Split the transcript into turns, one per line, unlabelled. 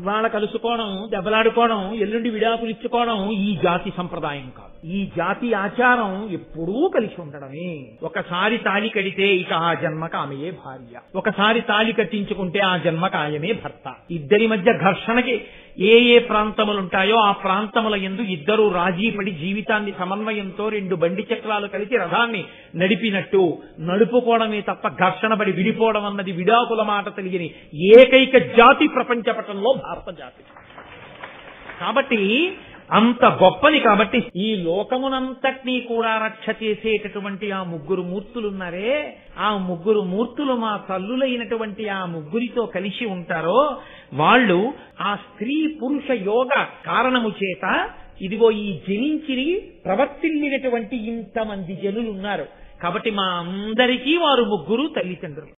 ఇవాళ కలుసుకోవడం దెబ్బలాడుకోవడం ఎల్లుండి విడాకులు ఇచ్చుకోవడం ఈ జాతి సంప్రదాయం కాదు ఈ జాతి ఆచారం ఎప్పుడూ కలిసి ఉండడమే ఒకసారి తాళి కడితే ఇక ఆ జన్మకు ఆమెయే భార్య ఒకసారి తాళి కట్టించుకుంటే ఆ జన్మకు ఆయమే భర్త ఇద్దరి మధ్య ఘర్షణకి ఏ ఏ ప్రాంతములు ఉంటాయో ఆ ప్రాంతముల ఎందు ఇద్దరు రాజీపడి జీవితాన్ని సమన్వయంతో రెండు బండి చక్రాలు కలిసి రథాన్ని నడిపినట్టు నడుపుకోవడమే తప్ప ఘర్షణ పడి విడిపోవడం అన్నది విడాకుల మాట తెలియని ఏకైక జాతి ప్రపంచపటంలో భారత జాతి కాబట్టి అంత గొప్పది కాబట్టి ఈ లోకమునంతటినీ కూడా రక్ష చేసేటటువంటి ఆ ముగ్గురు మూర్తులున్నారే ఆ ముగ్గురు మూర్తులు మా తల్లులైనటువంటి ఆ ముగ్గురితో కలిసి ఉంటారో వాళ్ళు ఆ స్త్రీ పురుష యోగ కారణము చేత ఇదిగో ఈ జనించిని ప్రవర్తిల్లినటువంటి ఇంతమంది జనులు ఉన్నారు కాబట్టి మా అందరికీ వారు ముగ్గురు తల్లిదండ్రులు